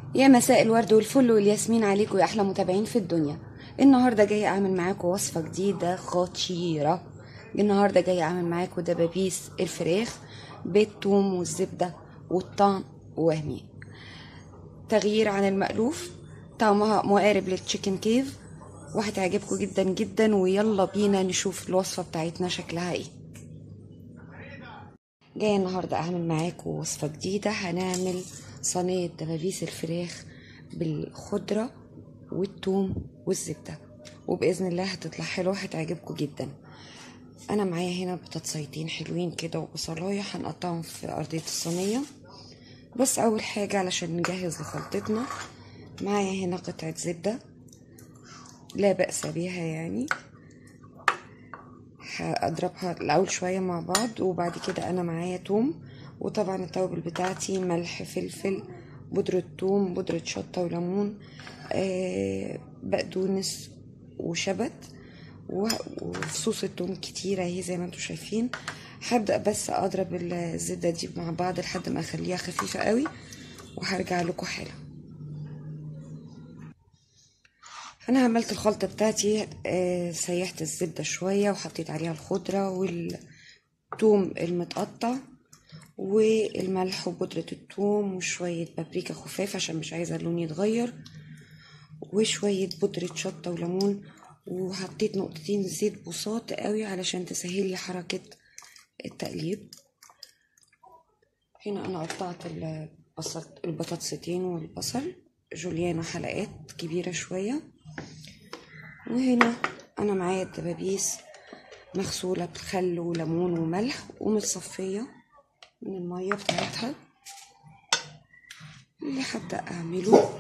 يا مساء الورد والفل والياسمين عليكم يا احلى متابعين في الدنيا النهارده جايه اعمل معاكم وصفه جديده خطيره النهارده جايه اعمل معاكم دبابيس الفراخ بالثوم والزبده والطعم وهمي تغيير عن المألوف طعمها مقارب للتشيكن كيف وهتعجبكم جدا جدا ويلا بينا نشوف الوصفه بتاعتنا شكلها ايه جايه النهارده اعمل معاكم وصفه جديده هنعمل صينيه دبابيس الفراخ بالخضره والثوم والزبده وباذن الله هتطلع حلوه هتعجبكم جدا انا معايا هنا بطاطسيتين حلوين كده وبصلايه هنقطعهم في ارضيه الصينيه بس اول حاجه علشان نجهز لخلطتنا معايا هنا قطعه زبده لا بأس بيها يعني هضربها الاول شويه مع بعض وبعد كده انا معايا توم وطبعا التوابل بتاعتي ملح فلفل بودرة توم بودرة شطة وليمون آه بقدونس وشبت وفصوص التوم كتيرة اهي زي ما انتم شايفين هبدأ بس اضرب الزبدة دي مع بعض لحد ما اخليها خفيفة قوي وهرجع لكم حالا انا عملت الخلطه بتاعتي آه سيحت الزبده شويه وحطيت عليها الخضره والثوم المتقطع والملح وبودره الثوم وشويه بابريكا خفاف عشان مش عايزه اللون يتغير وشويه بودره شطه وليمون وحطيت نقطتين زيت بساط قوي علشان تسهل لي حركه التقليب هنا انا قطعت البصل البطاطستين والبصل جوليان حلقات كبيره شويه وهنا انا معايا الدبابيس مغسوله بخل وليمون وملح ومتصفيه من الميه بتاعتها اللي هبدا اعمله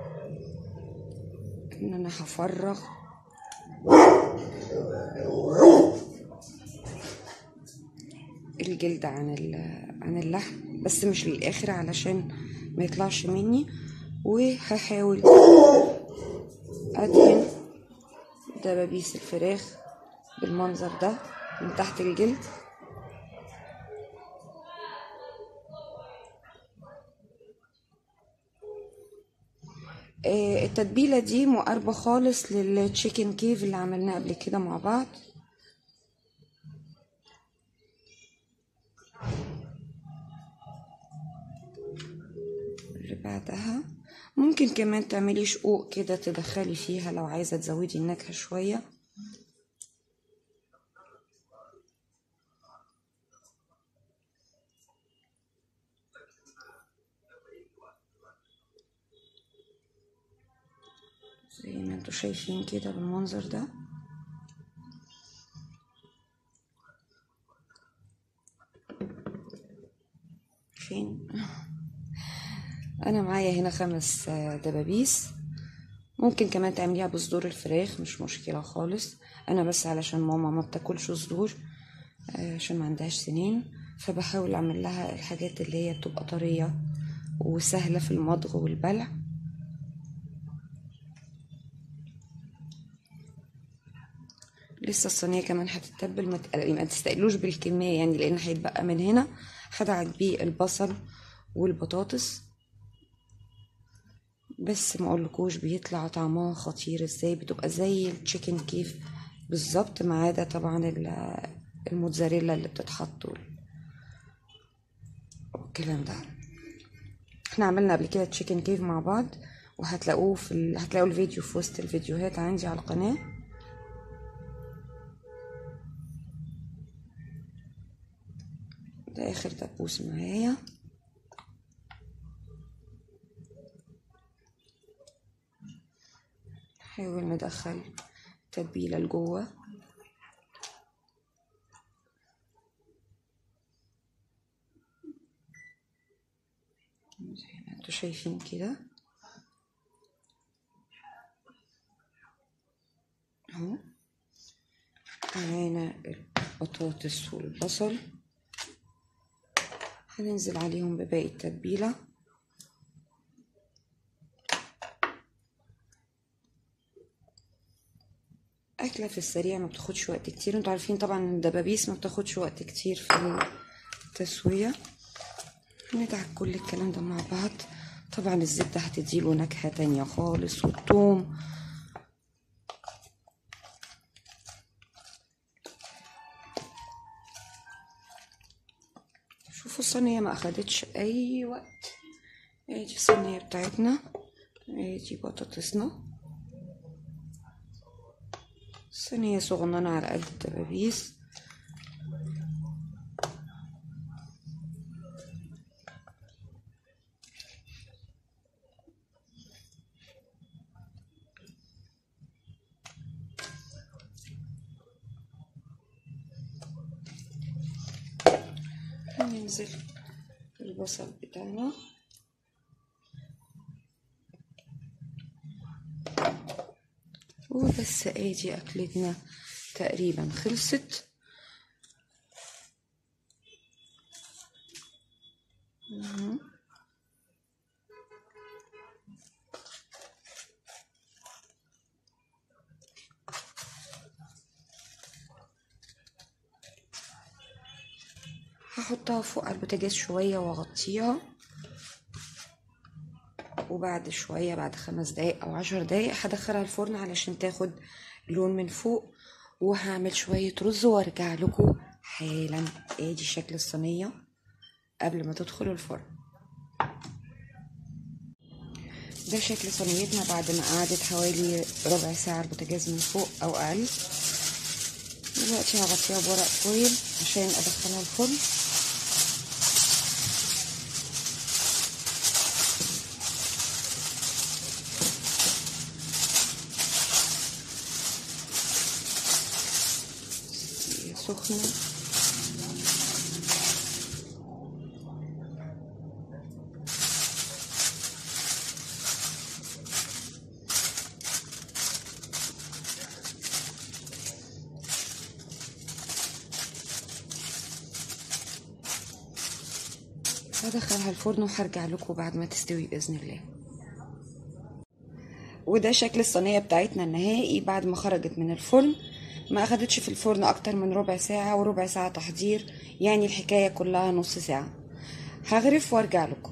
ان انا هفرغ الجلد عن عن اللحم بس مش للاخر علشان ما يطلعش مني وهحاول ادهن دبابيس الفراخ بالمنظر ده من تحت الجلد التتبيلة دي مقاربة خالص للتشيكن كيف اللي عملناه قبل كده مع بعض اللي بعدها ممكن كمان تعملي شقوق كده تدخلي فيها لو عايزة تزودي النكهة شوية زي ما انتوا شايفين كده بالمنظر ده فين انا معايا هنا خمس دبابيس ممكن كمان تعمليها بصدور الفراخ مش مشكله خالص انا بس علشان ماما ما بتاكلش صدور عشان ما عندهاش سنين فبحاول اعمل لها الحاجات اللي هي بتبقى طريه وسهله في المضغ والبلع لسه الصينيه كمان هتتبل ما تستقلوش بالكميه يعني لان هيتبقى من هنا هدعك بيه البصل والبطاطس بس ما اقولكوش بيطلع طعمها خطير ازاي بتبقى زي التشيكن كيف بالظبط ما عدا طبعا الموتزاريلا اللي بتتحط والكلام ده احنا عملنا قبل كده تشيكن كيف مع بعض وهتلاقوه في ال... هتلاقوا الفيديو في وسط الفيديوهات عندي على القناه ده اخر دبوس معايا نحاول ندخل التتبيلة لجوه زي ما انتوا شايفين كده اهو معانا البطاطس والبصل هننزل عليهم بباقي التتبيله أكلة في السريع ما بتاخدش وقت كتير انتوا عارفين طبعا الدبابيس ما بتاخدش وقت كتير في التسوية ندعك كل الكلام ده مع بعض طبعا الزبدة هتديله نكهة تانية خالص والثوم شوفوا الصينية ما اخدتش اي وقت ادي الصينية بتاعتنا ادي بطاطسنا صينية صغننة على قد الدبابيس ننزل البصل بتاعنا وبس ادي اكلتنا تقريبا خلصت مهم. هحطها فوق على البوتاجاز شوية واغطيها وبعد شوية بعد خمس دقايق أو عشر دقايق هدخلها الفرن علشان تاخد لون من فوق وهعمل شوية رز وارجع لكم حالا ادي شكل الصينية قبل ما تدخل الفرن ده شكل صينيتنا بعد ما قعدت حوالي ربع ساعة على البوتاجاز من فوق أو أقل دلوقتي هغطيها بورق فويل عشان أدخلها الفرن سخنة هدخلها الفرن وهرجع لكم بعد ما تستوي بإذن الله وده شكل الصينية بتاعتنا النهائي بعد ما خرجت من الفرن ما اخدتش في الفرن اكتر من ربع ساعة وربع ساعة تحضير يعني الحكاية كلها نص ساعة هغرف وارجع لكم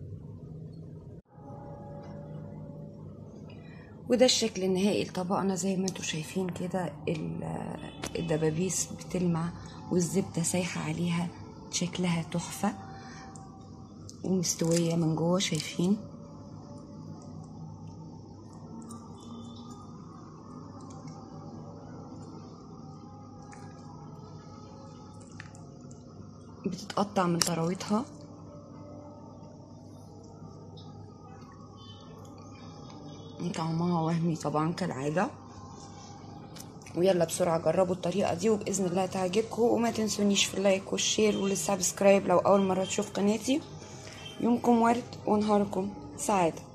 وده الشكل النهائي لطبقنا زي ما انتوا شايفين كده الدبابيس بتلمع والزبدة سايحة عليها شكلها تحفة ومستوية من جوه شايفين بتتقطع من طراوتها طعمها وهمي طبعا كالعادة ويلا بسرعة جربوا الطريقة دي وبإذن الله تعجبكم وما تنسونيش في اللايك والشير والسبسكرايب لو أول مرة تشوف قناتي يومكم ورد ونهاركم سعادة